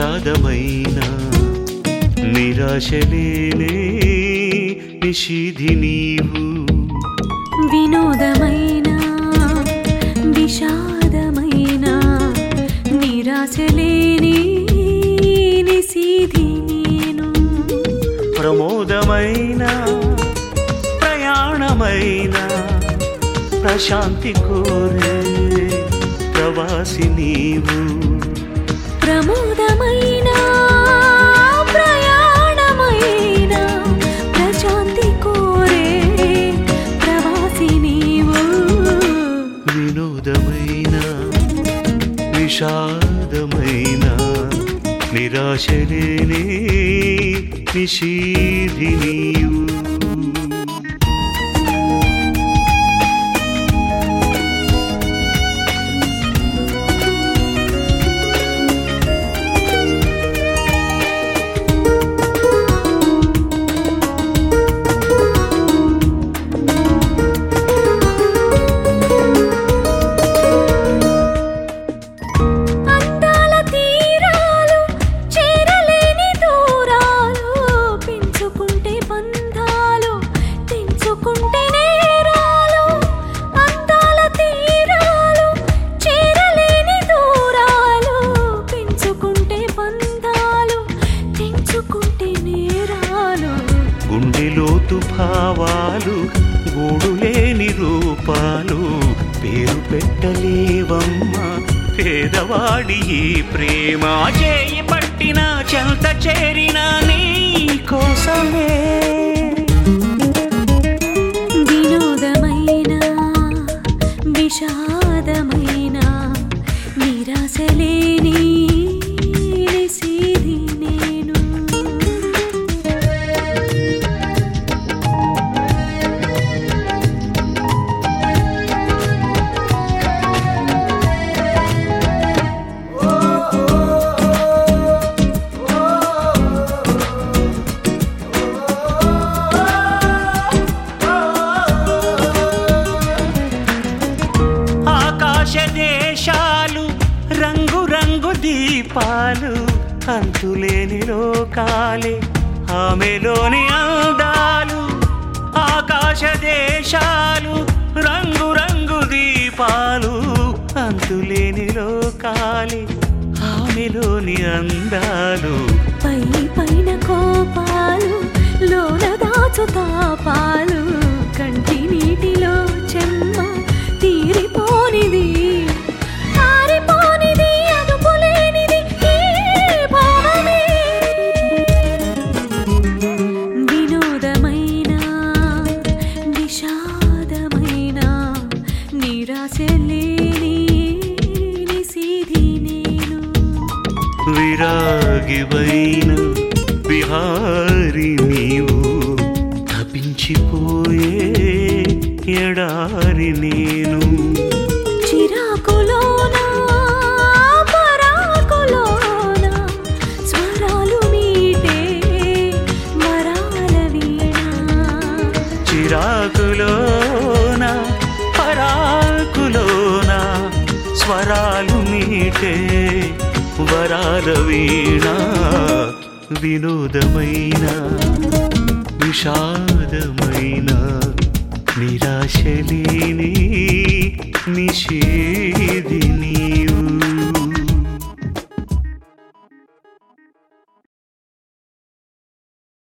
విషాదమైన నిరాశలేనే నిషిధి నీవు వినోదమైన విషాదమైన నిరాశలేని నిశీధి నేను ప్రమోదమైన ప్రయాణమైన ప్రశాంతి కోరే ప్రవాసి నీవు ప్రమోదమైన ప్రయాణమైన ప్రశాంతి కోరే ప్రవాసి నీవు వినోదమైన విషాదమైన నిరాశలేనే నిషీధి నీవు అందాల తీరాలు చేరలేని దూరాలు పెంచుకుంటే బంధాలు తెంచుకుంటే నేరాలు అందాల తీరాలు చేరలేని దూరాలు పెంచుకుంటే బంధాలు తెంచుకుంటే నేరాలు గుండెలోతు భావాలు గూడులేని రూపాలు పేరు పెట్టలేవమ్మా పేదవాడి ఈ ప్రేమ చేయి పట్టిన చెంత చేరిన నీ కోసమే వినోదమైన విషాదమైన నిరాశలేని నిశీధి నేను ఆకాశ దేశాలు రంగు రంగు దీపాలు అంతులేని లోకాలే ఆమెలోని అందాలు ఆకాశ దేశాలు రంగు రంగు దీపాలు అంతులేని లోకాలే ఆమెలోని అందాలు పై పైన కోపాలు లోన దాచు తాపాలు కంటి నీటిలో చెమ్మ తీరిపోనిది ఆరిపోనిది అదుపులేనిది ఈ భావమే వినోదమైన విషాదమైన నిరాశలేని నిశీధి నేను విరాగివైన విహారి నీవు తపించిపోయే ఎడారి నేను చిరాకులోన పరాకులోన స్వరాలు మీటే వరాల వీణ చిరాకులోన పరాకులోన స్వరాలు మీటే వరాల వీణ వినోదమైన విషాదమైన నిరాశలేని నిషే